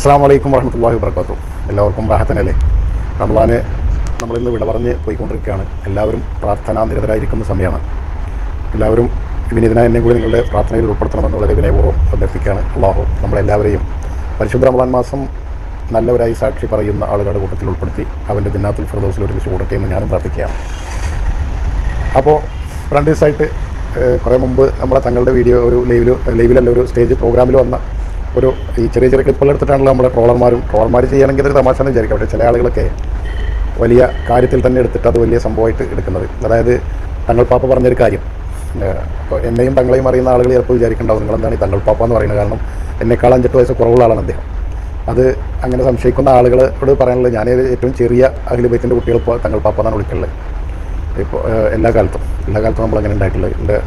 അസ്സാം വലൈക്കും വർഹമത്തല്ലാഹി വർക്കാത്തു എല്ലാവർക്കും റാഹത്തനല്ലേ റമദാന് നമ്മളിന്ന് വിട പറഞ്ഞ് പോയിക്കൊണ്ടിരിക്കുകയാണ് എല്ലാവരും പ്രാർത്ഥനാ നിരതരായിരിക്കുന്ന സമയമാണ് എല്ലാവരും വിനീതന എന്നെ കൂടി നിങ്ങളുടെ പ്രാർത്ഥനയിൽ ഉൾപ്പെടുത്തണമെന്ന് വളരെ വിനയപൂർവ്വം അഭ്യർത്ഥിക്കുകയാണ് അള്ളാഹു നമ്മളെല്ലാവരെയും പരിശുദ്ധ റമദാൻ മാസം നല്ലവരായി സാക്ഷി പറയുന്ന ആളുകളുടെ കൂട്ടത്തിൽ ഉൾപ്പെടുത്തി അവൻ്റെ ദിനാത്തുൽ ഫിറദോസിൽ ഒരുമിച്ച് കൂടട്ടെ എന്ന് ഞാനും പ്രാർത്ഥിക്കുകയാണ് അപ്പോൾ രണ്ട് ദിവസമായിട്ട് ഏഹ്, കുറേ മുമ്പ് നമ്മളെ തങ്ങളുടെ വീഡിയോ ഒരു ലൈവിൽ ലൈവിലല്ല ഒരു സ്റ്റേജ് പ്രോഗ്രാമിൽ വന്ന ഒരു ഈ ചെറിയ ചെറിയ ക്ലിപ്പുകൾ എടുത്തിട്ടാണല്ലോ നമ്മുടെ ട്രോളർമാരും ട്രോളർമാർ ചെയ്യണമെങ്കിൽ അതൊരു തമാശ എന്ന് വിചാരിക്കാം പക്ഷേ ചില ആളുകളൊക്കെ വലിയ കാര്യത്തിൽ തന്നെ എടുത്തിട്ട് അത് വലിയ സംഭവമായിട്ട് എടുക്കുന്നത് അതായത് തങ്ങൾ പാപ്പ പറഞ്ഞൊരു കാര്യം ഏഹ്, അപ്പോൾ എന്നെയും തങ്ങളെയും അറിയുന്ന ആളുകൾ ചിലപ്പോൾ വിചാരിക്കേണ്ടാവും നിങ്ങളെന്താണ് ഈ തങ്ങൾ പാപ്പ എന്ന് പറയുന്നത് കാരണം എന്നെക്കാൾ അഞ്ചെട്ട് വയസ്സ് കുറവുള്ള ആളാണ് അദ്ദേഹം അത് അങ്ങനെ സംശയിക്കുന്ന ആളുകളോട് പറയാനുള്ളത് ഞാൻ ഏറ്റവും ചെറിയ അഖിലബൈത്തിൻ്റെ കുട്ടികൾ ഇപ്പോൾ തങ്ങൾ പാപ്പ എന്നാണ് വിളിക്കുന്നത് ഇപ്പോൾ എല്ലാ കാലത്തും എല്ലാ കാലത്തും നമ്മൾ അങ്ങനെ ഉണ്ടായിട്ടുള്ളത് എൻ്റെ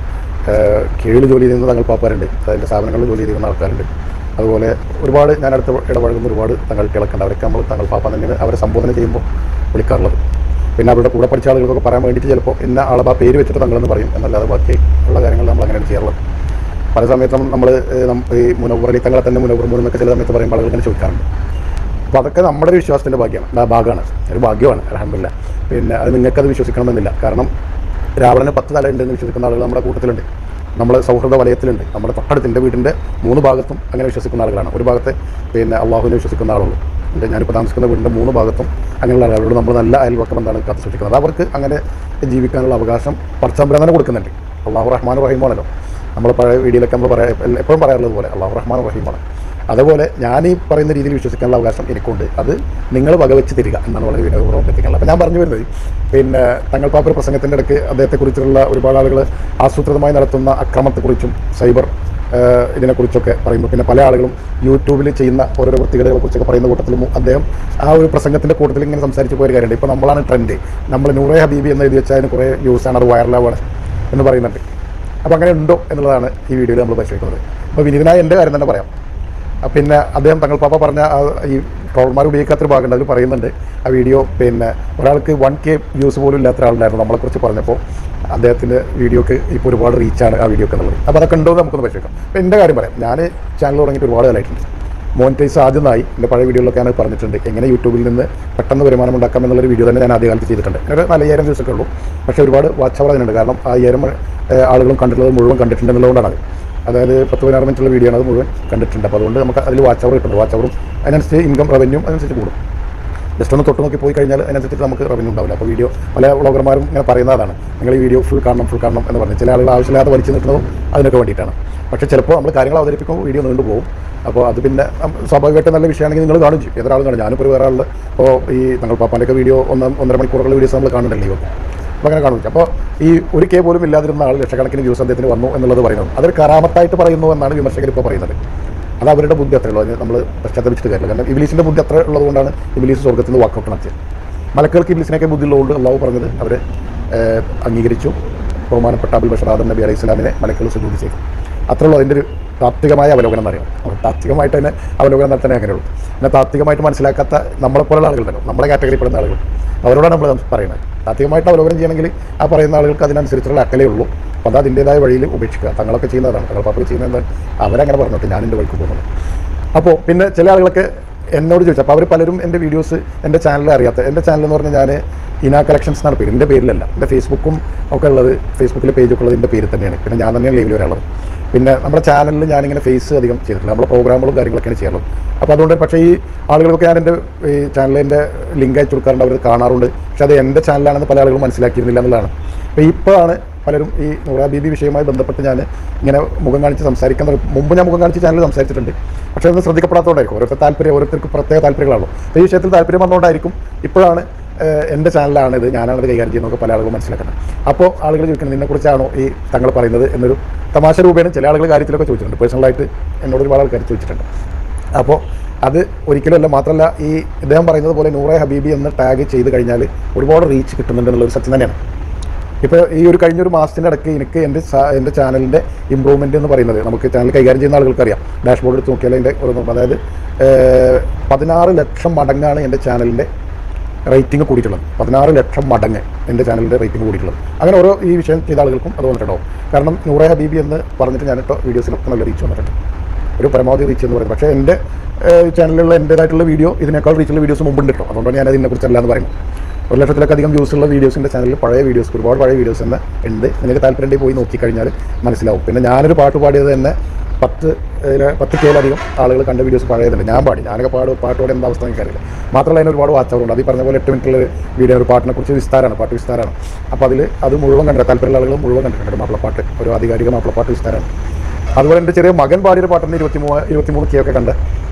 കീഴിൽ ജോലി ചെയ്യുന്ന തങ്ങൾ പാപ്പാരുണ്ട് അതിൻ്റെ സ്ഥാപനങ്ങളിൽ ജോലി ചെയ്യുന്ന ആൾക്കാരുണ്ട് അതുപോലെ ഒരുപാട് ഞാൻ അടുത്ത് ഇടപഴകുന്ന ഒരുപാട് തങ്ങൾക്കുകളൊക്കെ ഉണ്ട് അവരൊക്കെ നമ്മൾ തങ്ങൾ പാപ്പ തന്നെയാണ് അവരെ സംബോധന ചെയ്യുമ്പോൾ വിളിക്കാറുള്ളത് പിന്നെ അവരുടെ കൂടെ പഠിച്ച ആളുകൾക്കൊക്കെ പറയാൻ വേണ്ടിയിട്ട് ചിലപ്പോൾ ഇന്ന ആളെ ആ പേര് വെച്ചിട്ട് തങ്ങളെന്ന് പറയും എന്നല്ലാതെ ബാക്കി ഉള്ള കാര്യങ്ങൾ നമ്മൾ അങ്ങനെയാണ് ചെയ്യാറുള്ളത് പല സമയത്തും നമ്മൾ ഈ മുനവറലി തങ്ങളെ തന്നെ മുനവർ മുന്നൊക്കെ ചില സമയത്ത് പറയുമ്പോൾ ആളുകൾ ഇങ്ങനെ ചോദിക്കാറുണ്ട് അപ്പോൾ അതൊക്കെ നമ്മുടെ ഒരു വിശ്വാസത്തിൻ്റെ ഭാഗ്യമാണ് ആ ഭാഗമാണ് ഒരു ഭാഗ്യമാണ് അലഹമില്ല പിന്നെ അത് നിങ്ങൾക്കത് വിശ്വസിക്കണമെന്നില്ല കാരണം രാവണന് പത്ത് തല ഉണ്ടെന്ന് വിശ്വസിക്കുന്ന ആളുകൾ നമ്മുടെ കൂട്ടത്തിലുണ്ട് നമ്മൾ സൗഹൃദ വലയത്തിലുണ്ട് നമ്മുടെ തൊട്ടടുത്തിൻ്റെ വീടിൻ്റെ മൂന്ന് ഭാഗത്തും അങ്ങനെ വിശ്വസിക്കുന്ന ആളുകളാണ് ഒരു ഭാഗത്തെ പിന്നെ അള്ളാഹുവിനെ വിശ്വസിക്കുന്ന ആളുള്ളൂ എൻ്റെ ഞാനിപ്പോൾ താമസിക്കുന്ന വീടിൻ്റെ മൂന്ന് ഭാഗത്തും അങ്ങനെയുള്ള ആളുകളോട് നമ്മൾ നല്ല അയൽവക്കം എന്താണ് കാത്തു സൂക്ഷിക്കുന്നത് അവർക്ക് അങ്ങനെ ജീവിക്കാനുള്ള അവകാശം പർച്ചമ്പരം തന്നെ കൊടുക്കുന്നുണ്ട് അള്ളാഹു റഹ്മാൻ റഹീമാണല്ലോ നമ്മൾ പഴയ വീഡിയോയിലൊക്കെ നമ്മൾ പറയാം എപ്പോഴും പറയാറുള്ളത് പോലെ അള്ളാഹു റഹ്മാൻ റഹീമാണ് അതുപോലെ ഞാൻ ഈ പറയുന്ന രീതിയിൽ വിശ്വസിക്കാനുള്ള അവകാശം എനിക്കുണ്ട് അത് നിങ്ങൾ വകവെച്ച് തരിക എന്നാണ് വളരെ വിനോദപൂർവ്വം എത്തിക്കാനുള്ളത് അപ്പോൾ ഞാൻ പറഞ്ഞു വരുന്നത് പിന്നെ തങ്ങൾ പാപ്പർ പ്രസംഗത്തിൻ്റെ ഇടയ്ക്ക് അദ്ദേഹത്തെക്കുറിച്ചുള്ള ഒരുപാട് ആളുകൾ ആസൂത്രിതമായി നടത്തുന്ന അക്രമത്തെക്കുറിച്ചും സൈബർ ഏഹ്, ഇതിനെക്കുറിച്ചൊക്കെ പറയുമ്പോൾ പിന്നെ പല ആളുകളും യൂട്യൂബിൽ ചെയ്യുന്ന ഓരോരോ വൃത്തികളെ കുറിച്ചൊക്കെ പറയുന്ന കൂട്ടത്തിലും അദ്ദേഹം ആ ഒരു പ്രസംഗത്തിൻ്റെ കൂട്ടത്തിൽ ഇങ്ങനെ സംസാരിച്ച് പോയൊരു കാര്യമുണ്ട് ഇപ്പോൾ നമ്മളാണ് ട്രെൻഡ് നമ്മൾ നൂറേ ഹബീബി എന്ന് എഴുതി വെച്ചാൽ അതിന് കുറേ വ്യൂസാണ് അത് വൈറലാവാണ് എന്ന് പറയുന്നുണ്ട് അപ്പോൾ അങ്ങനെ ഉണ്ടോ എന്നുള്ളതാണ് ഈ വീഡിയോയിൽ നമ്മൾ പരിശോധിക്കുന്നത് അപ്പോൾ വിനീതനായ എൻ്റെ കാര്യം തന്നെ പറയാം ആ പിന്നെ അദ്ദേഹം തങ്ങൾ പാപ്പ പറഞ്ഞ ആ ഈ ട്രോളന്മാർ ഉപയോഗിക്കാത്തൊരു ഭാഗമുണ്ട് അതിൽ പറയുന്നുണ്ട് ആ വീഡിയോ പിന്നെ ഒരാൾക്ക് വൺ കെ വ്യൂസ് പോലും ഇല്ലാത്ത ഒരാളുണ്ടായിരുന്നു നമ്മളെക്കുറിച്ച് പറഞ്ഞപ്പോൾ അദ്ദേഹത്തിൻ്റെ വീഡിയോക്ക് ഇപ്പോൾ ഒരുപാട് റീച്ചാണ് ആ വീഡിയോക്ക് എന്നുള്ളത് അപ്പോൾ അതൊക്കെ ഉണ്ടോ എന്ന് നമുക്കൊന്ന് പരിശോധിക്കാം അപ്പോൾ എൻ്റെ കാര്യം പറയാം ഞാൻ ചാനൽ തുടങ്ങിയിട്ട് ഒരുപാട് കാലമായിട്ടുണ്ട് മോണിറ്റൈസ് ആദ്യമായി എൻ്റെ പഴയ വീഡിയോയിലൊക്കെ ഞാൻ പറഞ്ഞിട്ടുണ്ട് എങ്ങനെ യൂട്യൂബിൽ നിന്ന് പെട്ടെന്ന് വരുമാനം ഉണ്ടാക്കാം എന്നുള്ളൊരു വീഡിയോ തന്നെ ഞാൻ ആദ്യകാലത്ത് ചെയ്തിട്ടുണ്ട് ഒരു നാലായിരം ദിവസമൊക്കെ ഉള്ളൂ പക്ഷേ ഒരുപാട് വാച്ച് അവർ അതിനുണ്ട് കാരണം ആ അയ്യായിരം ഏഹ്, ആളുകളും കണ്ടിട്ടുള്ളത് മുഴുവൻ കണ്ടിട്ടുണ്ട് എന്നുള്ളതുകൊണ്ടാണ് അത്. അതായത് പത്ത് പതിനാറ് മിനിറ്റുള്ള വീഡിയോ ആണ് അത് മുഴുവൻ കണ്ടിട്ടുണ്ട് അപ്പോൾ അതുകൊണ്ട് നമുക്ക് അതിൽ വാച്ച് അവർ കിട്ടുന്നുണ്ട് വാച്ച് അവറും അതിനനുസരിച്ച് ഇൻകം റവന്യൂ അതിനനുസരിച്ച് കൂടും ജസ്റ്റ് ഒന്ന് തൊട്ട് നോക്കി പോയി കഴിഞ്ഞാൽ അതിനനുസരിച്ച് നമുക്ക് റവന്യൂ ഉണ്ടാവില്ല അപ്പോൾ വീഡിയോ പല വ്ളോഗർമാരും ഇങ്ങനെ പറയുന്നതാണ് നിങ്ങൾ ഈ വീഡിയോ ഫുൾ കാണണം ഫുൾ കാണണം എന്ന് പറഞ്ഞ് ചില ആളുകൾ ആവശ്യമില്ലാതെ വലിച്ചു നിൽക്കുന്നതും അതിനൊക്കെ വേണ്ടിയിട്ടാണ് പക്ഷേ ചിലപ്പോൾ നമ്മൾ കാര്യങ്ങൾ അവതരിപ്പിക്കുമ്പോൾ വീഡിയോ നീണ്ടു പോകും അപ്പോൾ അത് പിന്നെ ഉം, സ്വാഭാവികമായിട്ട് നല്ല വിഷയമാണെങ്കിൽ നിങ്ങൾ കാണും ചെയ്യും ഏതൊരാളും കാണും ഞാനിപ്പോൾ ഒരു വേറെ ആളുടെ ഇപ്പോൾ ഈ തങ്ങൾ പാപ്പാൻ്റെയൊക്കെ വീഡിയോ ഒന്ന് ഒന്നര മണിക്കൂറുള്ള വീഡിയോസ് നമ്മൾ കാണുന്നുണ്ടല്ലോ ഇവർക്ക് അപ്പോൾ അങ്ങനെ കാണും അപ്പോൾ ഈ ഒരു കെ പോലും ഇല്ലാതിരുന്ന ആൾ ലക്ഷക്കണക്കിന് വ്യൂസ് അദ്ദേഹത്തിന് വന്നു എന്നുള്ളത് പറയുന്നത് അതൊരു കറാമത്തായിട്ട് പറയുന്നു എന്നാണ് വിമർശകർ ഇപ്പോൾ പറയുന്നത് അത് അവരുടെ ബുദ്ധി അത്രേ ഉള്ളൂ അതിന് നമ്മൾ പശ്ചാത്തപിച്ചിട്ട് കാര്യമില്ല കാരണം ഇബിലീസിൻ്റെ ബുദ്ധി അത്ര ഉള്ളതുകൊണ്ടാണ് ഇബിലീസ് സ്വർഗ്ഗത്തിൽ നിന്ന് വാക്കൗട്ട് നടത്തിയത് മലക്കൾക്ക് ഇബിലീസിനൊക്കെ ബുദ്ധി ഉള്ളതുകൊണ്ട് അള്ളാഹു പറഞ്ഞത് അവരെ ഏഹ്, അംഗീകരിച്ചു ബഹുമാനപ്പെട്ട അബുൽ ബഷർ ആദം നബി അലൈഹി സ്വലാമിനെ മലക്കൾ സുജൂതി ചെയ്തു അത്രേ ഉള്ളൂ അതിൻ്റെ ഒരു താത്വികമായ അവലോകനം എന്നറിയാം അപ്പോൾ താത്വികമായിട്ട് തന്നെ അവലോകനം നടത്താനേ അങ്ങനെയുള്ളൂ പിന്നെ താത്വികമായിട്ട് മനസ്സിലാക്കാത്ത നമ്മളെപ്പോലുള്ള ആളുകളുണ്ടല്ലോ നമ്മളെ കാറ്റഗറിപ്പെടുന്ന ആളുകൾ അവരോടാണ് നമ്മൾ പറയുന്നത് താത്വികമായിട്ട് അവലോകനം ചെയ്യണമെങ്കിൽ ആ പറയുന്ന ആളുകൾക്ക് അതിനനുസരിച്ചുള്ള അക്കലേ ഉള്ളൂ അപ്പോൾ അത് അതിൻ്റേതായ വഴിയിൽ ഉപേക്ഷിക്കുക തങ്ങളൊക്കെ ചെയ്യുന്നതാണ് തങ്ങൾ പാപ്പ ചെയ്യുന്നത് എന്താണ് അവരങ്ങനെ പറഞ്ഞിട്ട് ഞാൻ എൻ്റെ വഴിക്ക് പോകുന്നത് അപ്പോൾ പിന്നെ ചില ആളുകളൊക്കെ എന്നോട് ചോദിച്ചു അപ്പോൾ അവർ പലരും എൻ്റെ വീഡിയോസ് എൻ്റെ ചാനലിൽ അറിയാത്ത എൻ്റെ ചാനൽ എന്ന് പറഞ്ഞാൽ ഞാൻ ഇന കളക്ഷൻസ് എന്നാണ് പേര് എൻ്റെ പേരിലല്ല എൻ്റെ ഫേസ്ബുക്കും ഒക്കെ ഉള്ളത് ഫേസ്ബുക്കിലെ പേജൊക്കെ ഉള്ളത് എൻ്റെ പേര് തന്നെയാണ് പിന്നെ ഞാൻ തന്നെയാണ് ലൈവിൽ വരാനുള്ളത് പിന്നെ നമ്മുടെ ചാനലിൽ ഞാനിങ്ങനെ ഫേസ് അധികം ചെയ്തിട്ടില്ല നമ്മുടെ പ്രോഗ്രാമുകളും കാര്യങ്ങളൊക്കെയാണ് ചെയ്യാറുള്ളത് അപ്പോൾ അതുകൊണ്ട് പക്ഷേ ഈ ആളുകൾക്കൊക്കെ ഞാൻ എൻ്റെ ഈ ചാനലിൻ്റെ ലിങ്ക് അയച്ചു കൊടുക്കാറുണ്ട് അവർ കാണാറുണ്ട് പക്ഷേ അത് എൻ്റെ ചാനലാണെന്ന് പല ആളുകളും മനസ്സിലാക്കിയിരുന്നില്ല എന്നുള്ളതാണ് അപ്പോൾ ഇപ്പോഴാണ് പലരും ഈ നൂറ ബീബി വിഷയവുമായി ബന്ധപ്പെട്ട് ഞാൻ ഇങ്ങനെ മുഖം കാണിച്ച് സംസാരിക്കാൻ മുമ്പ് ഞാൻ മുഖം കാണിച്ച് ചാനൽ സംസാരിച്ചിട്ടുണ്ട് പക്ഷേ അത് ശ്രദ്ധിക്കപ്പെടാത്തതുകൊണ്ടായിരിക്കും ഓരോരുത്തർ താല്പര്യം ഓരോരുത്തർക്ക് പ്രത്യേക താല്പര്യങ്ങളാണല്ലോ അപ്പോൾ ഈ വിഷയത്തിൽ താല്പര്യം വന്നുകൊണ്ടായിരിക്കും ഇപ്പോഴാണ് ഏഹ്, എൻ്റെ ചാനലാണിത് ഞാനാണത് കൈകാര്യം ചെയ്യുന്നതൊക്കെ പല ആളുകളും മനസ്സിലാക്കുന്നത് അപ്പോൾ ആളുകൾ ചോദിക്കുന്നത് നിന്നെക്കുറിച്ചാണോ ഈ തങ്ങൾ പറയുന്നത് എന്നൊരു തമാശ രൂപേണ ചില ആളുകൾ കാര്യത്തിലൊക്കെ ചോദിച്ചിട്ടുണ്ട് പേഴ്സണലായിട്ട് എന്നോട് ഒരുപാട് ആൾക്കാർ ചോദിച്ചിട്ടുണ്ട് അപ്പോൾ അത് ഒരിക്കലുമല്ല മാത്രമല്ല ഈ ഇദ്ദേഹം പറയുന്നത് പോലെ നൂറെ ഹബീബി എന്ന് ടാഗ് ചെയ്ത് കഴിഞ്ഞാൽ ഒരുപാട് റീച്ച് കിട്ടുന്നുണ്ട് എന്നുള്ളൊരു സത്യം തന്നെയാണ് ഇപ്പോൾ ഈ ഒരു കഴിഞ്ഞൊരു മാസത്തിൻ്റെ ഇടയ്ക്ക് എനിക്ക് എൻ്റെ സാ- എൻ്റെ ചാനലിൻ്റെ ഇമ്പ്രൂവ്മെൻ്റ് എന്ന് പറയുന്നത് നമുക്ക് ചാനൽ കൈകാര്യം ചെയ്യുന്ന ആളുകൾക്കറിയാം ഡാഷ്ബോർഡ് എടുത്ത് നോക്കിയാൽ അതിൻ്റെ ഒരു അതായത് ഏഹ്, പതിനാറ് ലക്ഷം മടങ്ങാണ് എൻ്റെ ചാനലിൻ്റെ റേറ്റിംഗ് കൂടിയിട്ടുള്ളത് പതിനാറ് ലക്ഷം മടങ്ങ് എൻ്റെ ചാനലിൻ്റെ റേറ്റിംഗ് കൂടിയിട്ടുള്ളത് അങ്ങനെ ഓരോ ഈ വിഷയം ചെയ്ത ആളുകൾക്കും അത് വന്നിട്ടുണ്ടാവും കാരണം നൂറെ ഹബീബി എന്ന് പറഞ്ഞിട്ട് ഞാനിട്ടോ വീഡിയോസിലൊക്കെ നല്ല റീച്ച് വന്നിട്ടുണ്ട് ഒരു പരമാവധി റീച്ച് എന്ന് പറയുന്നത് പക്ഷേ എൻ്റെ ചാനലിലുള്ള എൻ്റേതായിട്ടുള്ള വീഡിയോ ഇതിനേക്കാൾ റീച്ചുള്ള വീഡിയോസ് മുമ്പുണ്ട് കേട്ടോ അതുകൊണ്ടാണ് ഞാൻ അതിനെക്കുറിച്ചല്ല എന്ന് പറയുന്നത് ഒരു ലക്ഷത്തിലൊക്കെ അധികം വ്യൂസ് ഉള്ള വീഡിയോസിൻ്റെ ചാനലിൽ പഴയ വീഡിയോസ് ഒരുപാട് പഴയ വീഡിയോസ് തന്നെ ഉണ്ട് നിങ്ങൾക്ക് താല്പര്യം പോയി നോക്കിക്കഴിഞ്ഞാൽ മനസ്സിലാവും പിന്നെ ഞാനൊരു പാട്ട് പാടിയത് തന്നെ പത്ത് ഏഹ്, പത്ത് കേലധികം ആളുകൾ കണ്ട വീഡിയോസ് പഴയതുണ്ട് ഞാൻ പാടി ഞാനൊക്കെ പാട് പാട്ട് പാടി എന്താ അവസ്ഥ എനിക്കറിയില്ല മാത്രമല്ല അതിന് ഒരുപാട് വാച്ചവറുണ്ട് അത് ഈ പറഞ്ഞ പോലെ എട്ട് മിനിറ്റുള്ള വീഡിയോ ഒരു പാട്ടിനെ കുറിച്ച് വിസ്താരമാണ് പാട്ട് വിസ്താരമാണ് അപ്പോൾ അതിൽ അത് മുഴുവൻ കണ്ടിട്ട് താല്പര്യമുള്ള ആളുകൾ മുഴുവൻ കണ്ടിട്ടുണ്ട് മാപ്പിളപ്പാട്ട് ഒരു ആധികാരിക മാപ്പിളപ്പാട്ട് വിസ്താരമാണ് അതുപോലെ എൻ്റെ ചെറിയ മകൻ പാടിയൊരു പാട്ടിന് ഇരുപത്തി മൂന്ന് ഇരുപത്തി മൂന്ന് കെ ഒക്കെ കണ്ട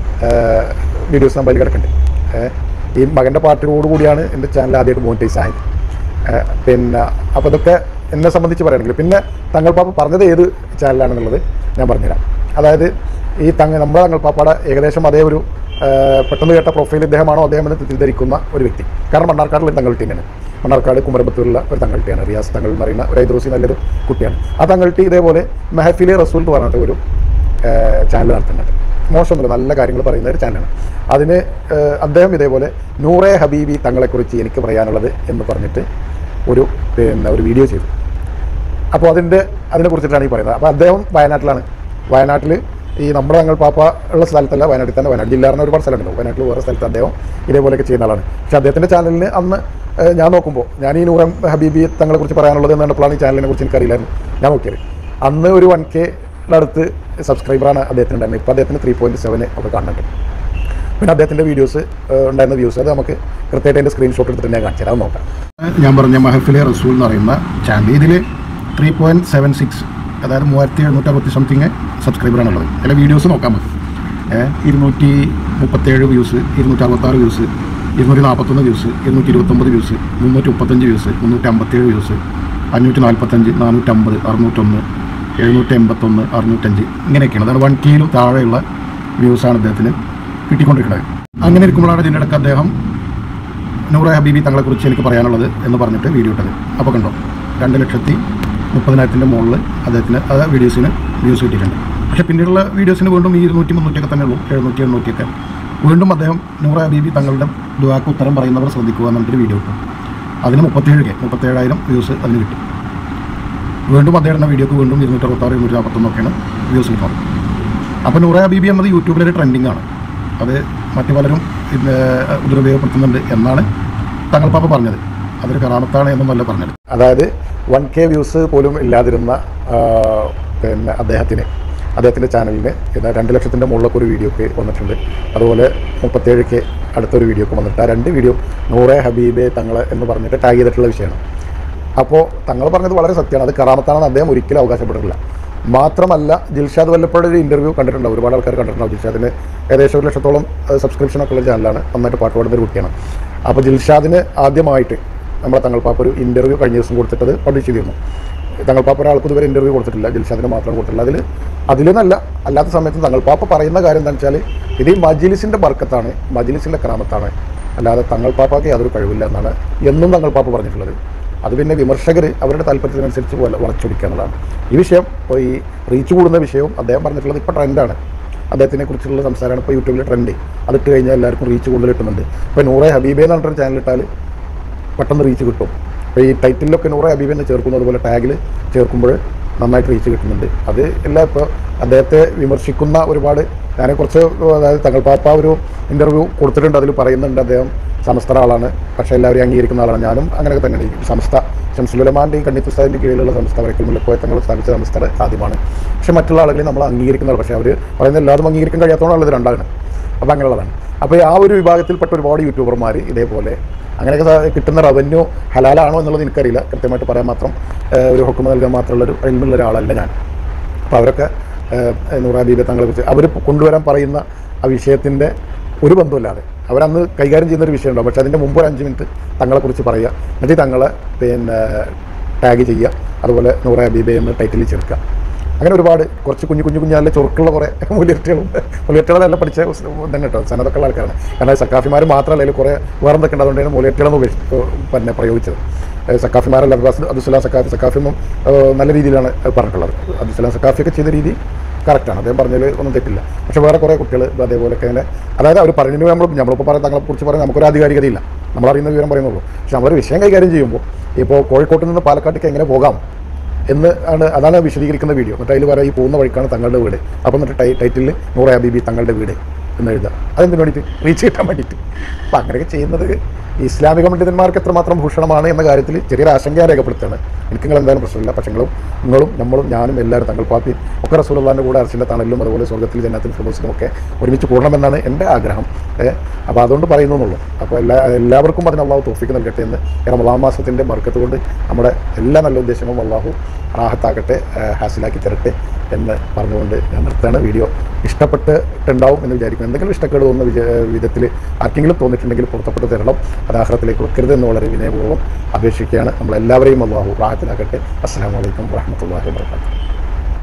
വീഡിയോസ് നമ്മൾ അതിൽ കിടക്കുന്നുണ്ട് ഏഹ്, ഈ മകൻ്റെ പാട്ടിനോട് കൂടിയാണ് എൻ്റെ ചാനൽ ആദ്യമായിട്ട് മോണിറ്റൈസ് ആയത് ഏഹ്, പിന്നെ അപ്പോൾ ഇതൊക്കെ എന്നെ സംബന്ധിച്ച് പറയുകയാണെങ്കിൽ പിന്നെ തങ്ങൾ പാപ്പ പറഞ്ഞത് ഏത് ചാനലാണെന്നുള്ളത് ഞാൻ പറഞ്ഞുതരാം അതായത് ഈ തങ്ങ നമ്മുടെ തങ്ങൾ പാപ്പയുടെ ഏകദേശം അതേ ഒരു ഏഹ്, പെട്ടെന്ന് കേട്ട പ്രൊഫൈൽ ഇദ്ദേഹമാണോ അദ്ദേഹം എന്ന് തെറ്റിദ്ധരിക്കുന്ന ഒരു വ്യക്തി കാരണം മണ്ണാർക്കാടിൽ തങ്ങൾ ടീമാണ് മണ്ണാർക്കാട് കുമരമ്പത്തൂരിലുള്ള ഒരു തങ്ങൾട്ടിയാണ് റിയാസ് തങ്ങൾ എന്ന് പറയുന്ന ഒരു ഐദ്രോസി നല്ലൊരു കുട്ടിയാണ് ആ തങ്ങൾട്ടി ഇതേപോലെ മെഹഫിലെ റസൂൽ എന്ന് പറഞ്ഞിട്ട് ഒരു ചാനൽ നടത്തുന്നുണ്ട് മോശമൊന്നുമില്ല നല്ല കാര്യങ്ങൾ പറയുന്ന ഒരു ചാനലാണ് അതിന് ഏഹ്, അദ്ദേഹം ഇതേപോലെ നൂറെ ഹബീബി തങ്ങളെക്കുറിച്ച് എനിക്ക് പറയാനുള്ളത് എന്ന് പറഞ്ഞിട്ട് ഒരു പിന്നെ ഒരു വീഡിയോ ചെയ്തു അപ്പോൾ അതിൻ്റെ അതിനെ കുറിച്ചിട്ടാണ് ഈ പറയുന്നത് അപ്പോൾ അദ്ദേഹം വയനാട്ടിലാണ് വയനാട്ടിൽ ഈ നമ്മുടെ തങ്ങൾ പാപ്പ ഉള്ള സ്ഥലത്തല്ല വയനാട്ടിൽ തന്നെ വയനാട് ജില്ല പറഞ്ഞ ഒരുപാട് സ്ഥലമുണ്ടല്ലോ വയനാട്ടിൽ വേറെ സ്ഥലത്ത് അദ്ദേഹം ഇതേപോലെയൊക്കെ ചെയ്യുന്ന ആളാണ് പക്ഷേ അദ്ദേഹത്തിൻ്റെ ചാനലിന് അന്ന് ഏഹ്, ഞാൻ നോക്കുമ്പോൾ ഞാൻ ഈ നൂറം ഹബീബി തങ്ങളെ കുറിച്ച് പറയാനുള്ളത് എന്ന് കണ്ടപ്പോഴാണ് ഈ ചാനലിനെ കുറിച്ച് എനിക്കറിയില്ലായിരുന്നു ഞാൻ നോക്കിയത് അന്ന് ഒരു വൺ കെ അടുത്ത് സബ്സ്ക്രൈബറാണ് അദ്ദേഹത്തിന് ഉണ്ടായിരുന്നത് ഇപ്പോൾ അദ്ദേഹത്തിന് ത്രീ പോയിൻറ്റ് സെവന് ഒക്കെ കാണുന്നുണ്ട് പിന്നെ അദ്ദേഹത്തിൻ്റെ വീഡിയോസ് ഉണ്ടായിരുന്ന വ്യൂസ് അത് നമുക്ക് കൃത്യമായിട്ട് അതിൻ്റെ സ്ക്രീൻഷോട്ട് എടുത്തിട്ട് ഞാൻ കാണിച്ചു തരാം അത് നോക്കാം ഞാൻ പറഞ്ഞ മഹഫിലെ റസൂൽ എന്ന് പറയുന്ന ചാനൽ ഇതിൽ ത്രീ പോയിൻറ്റ് സെവൻ സിക്സ് അതായത് മൂവായിരത്തി എഴുന്നൂറ്റി അറുപത്തി സംതിങ് സബ്സ്ക്രൈബറാണുള്ളത് അതിലെ വീഡിയോസ് നോക്കാൻ മതി ഏഹ് ഇരുന്നൂറ്റി മുപ്പത്തേഴ് വ്യൂസ് ഇരുന്നൂറ്റി അറുപത്താറ് വ്യൂസ് ഇരുന്നൂറ്റി നാൽപ്പത്തൊന്ന് വ്യൂസ് ഇരുന്നൂറ്റി ഇരുപത്തൊമ്പത് വ്യൂസ് മുന്നൂറ്റി മുപ്പത്തഞ്ച് വ്യൂസ് മുന്നൂറ്റി അമ്പത്തേഴ് വ്യൂസ് അഞ്ഞൂറ്റി നാൽപ്പത്തഞ്ച് നാനൂറ്റമ്പത് അറുന്നൂറ്റൊന്ന് എഴുന്നൂറ്റി എൺപത്തൊന്ന് അറുന്നൂറ്റഞ്ച് ഇങ്ങനെയൊക്കെയാണ് അതാണ് വൺ കെയിലും താഴെയുള്ള വ്യൂസാണ് അദ്ദേഹത്തിന് കിട്ടിക്കൊണ്ടിരിക്കുന്നത് അങ്ങനെ ഇരിക്കുമ്പോഴാണ് ഇതിൻ്റെ ഇടയ്ക്ക് അദ്ദേഹം നൂറ ഹബീബി തങ്ങളെക്കുറിച്ച് എനിക്ക് പറയാനുള്ളത് എന്ന് പറഞ്ഞിട്ട് വീഡിയോ ഇട്ടത് അപ്പോൾ കണ്ടോ രണ്ട് ലക്ഷത്തി മുപ്പതിനായിരത്തിൻ്റെ മുകളിൽ അദ്ദേഹത്തിന് അത് വീഡിയോസിന് വ്യൂസ് കിട്ടിയിട്ടുണ്ട് പക്ഷേ പിന്നീടുള്ള വീഡിയോസിന് വീണ്ടും ഈ ഇരുന്നൂറ്റി മുന്നൂറ്റിയൊക്കെ തന്നെ ഉള്ളൂ എഴുന്നൂറ്റി എണ്ണൂറ്റിയൊക്കെ വീണ്ടും അദ്ദേഹം നൂറ ഹബീബി തങ്ങളുടെ ദുവാക്ക് ഉത്തരം പറയുന്നവർ ശ്രദ്ധിക്കുക എന്നിട്ടൊരു വീഡിയോ ഇട്ടു അതിന് മുപ്പത്തേഴ് കെ മുപ്പത്തേഴായിരം വ്യൂസ് അതിന് കിട്ടി വീണ്ടും അദ്ദേഹത്തിൻ്റെ വീഡിയോക്ക് വീണ്ടും ഇരുന്നൂറ്റി അറുപത്താറ് ഇരുന്നൂറ്റി നാൽപ്പത്തൊന്നൊക്കെയാണ് വ്യൂസ് കിട്ടുന്നത് അപ്പോൾ നൂറ ഹബീബി എന്നത് യൂട്യൂബിലൊരു ട്രെൻഡിങ് ആണ് അത് മറ്റു പലരും ഇത് ദുരുപയോഗപ്പെടുത്തുന്നുണ്ട് എന്നാണ് തങ്ങൾ പാപ്പ പറഞ്ഞത് അതൊരു കറാമത്താണ് എന്നല്ല പറഞ്ഞത് അതായത് വൺ കെ വ്യൂസ് പോലും ഇല്ലാതിരുന്ന ആ, പിന്നെ അദ്ദേഹത്തിന് അദ്ദേഹത്തിൻ്റെ ചാനലിന് ഇത് രണ്ട് ലക്ഷത്തിൻ്റെ മുകളിലൊക്കെ ഒരു വീഡിയോക്ക് വന്നിട്ടുണ്ട് അതുപോലെ മുപ്പത്തേഴ് കെ അടുത്തൊരു വീഡിയോക്ക് വന്നിട്ട് ആ രണ്ട് വീഡിയോ നൂറെ ഹബീബെ തങ്ങളെ എന്ന് പറഞ്ഞിട്ട് ടാഗ് ചെയ്തിട്ടുള്ള വിഷയമാണ് അപ്പോൾ തങ്ങൾ പറഞ്ഞത് വളരെ സത്യമാണ് അത് കറാമത്താണെന്ന് അദ്ദേഹം ഒരിക്കലും അവകാശപ്പെട്ടിട്ടില്ല മാത്രമല്ല ജിൽഷാദ് വല്ലപ്പോഴും ഒരു ഇൻ്റർവ്യൂ കണ്ടിട്ടുണ്ടാവും ഒരുപാട് ആൾക്കാർ കണ്ടിട്ടുണ്ടാവും ജിൽഷാദിന് ഏകദേശം ഒരു ലക്ഷത്തോളം സബ്സ്ക്രിപ്ഷനൊക്കെ ഉള്ള ചാനലാണ് നന്നായിട്ട് പാട്ട് പാടുന്ന ഒരു കുട്ടിയാണ് അപ്പോൾ ജിൽഷാദിന് ആദ്യമായിട്ട് നമ്മളെ തങ്ങൾ പാപ്പ ഒരു ഇൻ്റർവ്യൂ കഴിഞ്ഞ ദിവസം കൊടുത്തിട്ടത് പബ്ലിഷ് ചെയ്തിരുന്നു തങ്ങൾ പാപ്പ ഒരാൾക്ക് ഇതുവരെ ഇൻ്റർവ്യൂ കൊടുത്തിട്ടില്ല ജിൽഷാദിന് മാത്രം കൊടുത്തിട്ടില്ല അതിൽ അതിലെന്നല്ല അല്ലാത്ത സമയത്ത് തങ്ങൾ പാപ്പ പറയുന്ന കാര്യം എന്താണെന്ന് വെച്ചാൽ ഇത് ഈ മജിലിസിൻ്റെ ബർക്കത്താണ് മജിലിസിൻ്റെ ക്രാമത്താണ് അല്ലാതെ തങ്ങൾ പാപ്പാക്ക് യാതൊരു കഴിവില്ല എന്നാണ് എന്നും തങ്ങൾ പാപ്പ പറഞ്ഞിട്ടുള്ളത് അത് പിന്നെ വിമർശകർ അവരുടെ താല്പര്യത്തിനനുസരിച്ച് വല- വളച്ചൊടിക്കുക എന്നുള്ളതാണ് ഈ വിഷയം ഇപ്പോൾ ഈ റീച്ച് കൂടുന്ന വിഷയവും അദ്ദേഹം പറഞ്ഞിട്ടുള്ളത് ഇപ്പോൾ ട്രെൻഡാണ് അദ്ദേഹത്തിനെ കുറിച്ചുള്ള സംസാരമാണ് ഇപ്പോൾ യൂട്യൂബിൽ ട്രെൻഡ് അതിട്ട് കഴിഞ്ഞാൽ എല്ലാവർക്കും റീച്ച് കൂടുതൽ കിട്ടുന്നുണ്ട് ഇപ്പോൾ നൂറെ ഹബീബെ എന്ന് പറഞ്ഞിട്ടൊരു ചാനൽ ഇട്ടാൽ പെട്ടെന്ന് റീച്ച് കിട്ടും അപ്പോൾ ഈ ടൈറ്റിലൊക്കെ നൂറെ ഹബീബ് എന്ന് ചേർക്കുന്നു അതുപോലെ ടാഗിൽ ചേർക്കുമ്പോൾ നന്നായിട്ട് റീച്ച് കിട്ടുന്നുണ്ട് അത് എല്ലാം ഇപ്പോൾ അദ്ദേഹത്തെ വിമർശിക്കുന്ന ഒരുപാട് ഞാൻ കുറച്ച് അതായത് തങ്ങൾ പാപ്പ ഒരു ഇൻ്റർവ്യൂ കൊടുത്തിട്ടുണ്ട് അതിൽ പറയുന്നുണ്ട് അദ്ദേഹം സമസ്ത ആളാണ് പക്ഷേ എല്ലാവരും അംഗീകരിക്കുന്ന ആളാണ് ഞാനും അങ്ങനെയൊക്കെ തന്നെയാണ് ഈ സംസ്ഥ ഷംസുലമാൻ്റെയും കണ്ണിത്തുസ്താദിൻ്റെ കീഴിലുള്ള സംസ്ഥ വരയ്ക്കൽ മുല്ലക്കോയ തങ്ങൾ സ്ഥാപിച്ച സംസ്ഥ സാധ്യമാണ് പക്ഷേ മറ്റുള്ള ആളുകളെ നമ്മൾ അംഗീകരിക്കുന്ന ആൾ പക്ഷേ അവർ പറയുന്ന എല്ലാവരും അംഗീകരിക്കാൻ കഴിയാത്തതുകൊണ്ടാണ് ഇത് രണ്ടാണ് അപ്പോൾ അങ്ങനെയുള്ളതാണ് അപ്പോൾ ആ ഒരു വിഭാഗത്തിൽപ്പെട്ട ഒരുപാട് യൂട്യൂബർമാർ ഇതേപോലെ അങ്ങനെയൊക്കെ സ- കിട്ടുന്ന റവന്യൂ ഹലാലാണോ എന്നുള്ളത് എനിക്കറിയില്ല കൃത്യമായിട്ട് പറയാൻ മാത്രം ഏഹ്, ഒരു ഹുക്കുമ നൽകാൻ മാത്രമുള്ളൊരു അഴിമുള്ള ഒരാളല്ല ഞാൻ അപ്പോൾ അവരൊക്കെ നൂറ ഹബീബെ തങ്ങളെ കുറിച്ച് അവർ കൊണ്ടുവരാൻ പറയുന്ന ആ വിഷയത്തിൻ്റെ ഒരു ബന്ധമില്ലാതെ അവരന്ന് കൈകാര്യം ചെയ്യുന്ന ഒരു വിഷയമുണ്ടാവും പക്ഷേ അതിൻ്റെ മുമ്പ് ഒരു അഞ്ച് മിനിറ്റ് തങ്ങളെക്കുറിച്ച് പറയുക എന്നിട്ട് തങ്ങളെ പിന്നെ ടാഗ് ചെയ്യുക അതുപോലെ നൂറ ഹബീബെ എന്ന് ടൈറ്റിൽ ചേർക്കുക അങ്ങനെ ഒരുപാട് കുറച്ച് കുഞ്ഞു കുഞ്ഞു കുഞ്ഞു നല്ല ചൊറുക്കുള്ള കുറേ മുലിയറ്റുകളും മുലിയറ്റുകളെല്ലാം പഠിച്ച ഉസ് തന്നെ കേട്ടോ സനതൊക്കെ ഉള്ള ആൾക്കാരാണ് കാരണം സക്കാഫിമാർ മാത്രമല്ല അതിൽ കുറേ വേറെ എന്തൊക്കെ ഉണ്ട് അതുകൊണ്ടാണ് മുലിയറ്റുകളെന്ന് ഉപേക്ഷ പിന്നെ പ്രയോഗിച്ചത് ഏഹ് സക്കാഫിമാരല്ല അബ്ബാസ് അബ്ദുസ്ലാം സക്കാഫി സക്കാഫിയും ഏഹ് നല്ല രീതിയിലാണ് പറഞ്ഞിട്ടുള്ളത് അബ്ദുസ്ലാം സക്കാഫിയൊക്കെ ചെയ്ത രീതി കറക്റ്റാണ് അദ്ദേഹം പറഞ്ഞതിൽ ഒന്നും തെറ്റില്ല പക്ഷേ വേറെ കുറേ കുട്ടികൾ അതേപോലെയൊക്കെ തന്നെ അതായത് അവർ പറയുന്നത് നമ്മൾ നമ്മളിപ്പോൾ പറയാൻ തങ്ങളെ കുറിച്ച് പറയാൻ നമുക്കൊരു ആധികാരികതയില്ല നമ്മളറിയുന്ന വിവരം പറയുന്നുള്ളൂ പക്ഷേ നമ്മളൊരു വിഷയം കൈകാര്യം ചെയ്യുമ്പോൾ ഇപ്പോൾ കോഴിക്കോട്ട് നിന്ന് പാലക്കാട്ടേക്ക് എങ്ങനെ പോകാം എന്ന് ആണ് അതാണ് വിശദീകരിക്കുന്ന വീഡിയോ എന്നിട്ട് അതിൽ പറയാം ഈ പോകുന്ന വഴിക്കാണ് തങ്ങളുടെ വീട് അപ്പം എന്നിട്ട് ടൈ ടൈറ്റിൽ നൂറ ഹബീബി തങ്ങളുടെ വീട് എന്ന് എഴുതുക അതെന്തിനു വേണ്ടിയിട്ട് റീച്ച് കിട്ടാൻ വേണ്ടിയിട്ട് അപ്പം അങ്ങനെയൊക്കെ ചെയ്യുന്നത് ഇസ്ലാമിക പണ്ഡിതന്മാർക്ക് എത്രമാത്രം ഭൂഷണമാണ് എന്ന കാര്യത്തിൽ ചെറിയൊരു ആശങ്ക ഞാൻ രേഖപ്പെടുത്തുകയാണ് എനിക്ക് നിങ്ങൾ എന്തായാലും പ്രശ്നമില്ല പക്ഷേ നിങ്ങളും നിങ്ങളും നമ്മളും ഞാനും എല്ലാവരും തങ്ങൾ പാപ്പി ഒക്കെ റസൂലുള്ളാൻ്റെ കൂടെ അർശിൻ്റെ തണലിലും അതുപോലെ സ്വർഗത്തിൽ ജന്നത്തിൽ ഫിറോസിലും ഒക്കെ ഒരുമിച്ച് കൂടണമെന്നാണ് എൻ്റെ ആഗ്രഹം ഏ, അപ്പോൾ അതുകൊണ്ട് പറയുന്നു എന്നുള്ളൂ അപ്പോൾ എല്ലാ എല്ലാവർക്കും അതിന് അള്ളാഹു തോഫിക്ക് നൽകട്ടെ എന്ന് ഈ റമദാൻ മാസത്തിൻ്റെ ബർക്കത്ത് കൊണ്ട് നമ്മുടെ എല്ലാ നല്ല ഉദ്ദേശങ്ങളും അള്ളാഹു റാഹത്താക്കട്ടെ ഏ, ഹാസിലാക്കി തരട്ടെ എന്ന് പറഞ്ഞുകൊണ്ട് ഞാൻ നിർത്താണ് വീഡിയോ ഇഷ്ടപ്പെട്ടിട്ടുണ്ടാവും എന്ന് വിചാരിക്കുന്നു എന്തെങ്കിലും ഇഷ്ടക്കേട് തോന്നുന്ന വിജ വിധത്തിൽ ആർക്കെങ്കിലും തോന്നിയിട്ടുണ്ടെങ്കിൽ പുറത്തപ്പെട്ട് തരണം അത് ആഹ്റത്തിലേക്ക് വെക്കരുത് എന്ന് വളരെ വിനയപൂർവ്വം അപേക്ഷിക്കുകയാണ് നമ്മളെല്ലാവരെയും അള്ളാഹു റാഹത്തിലാക്കട്ടെ അസ്സാം വലൈക്കും വാഹമത്തല്ലാഹി വാബർക്കാത്തു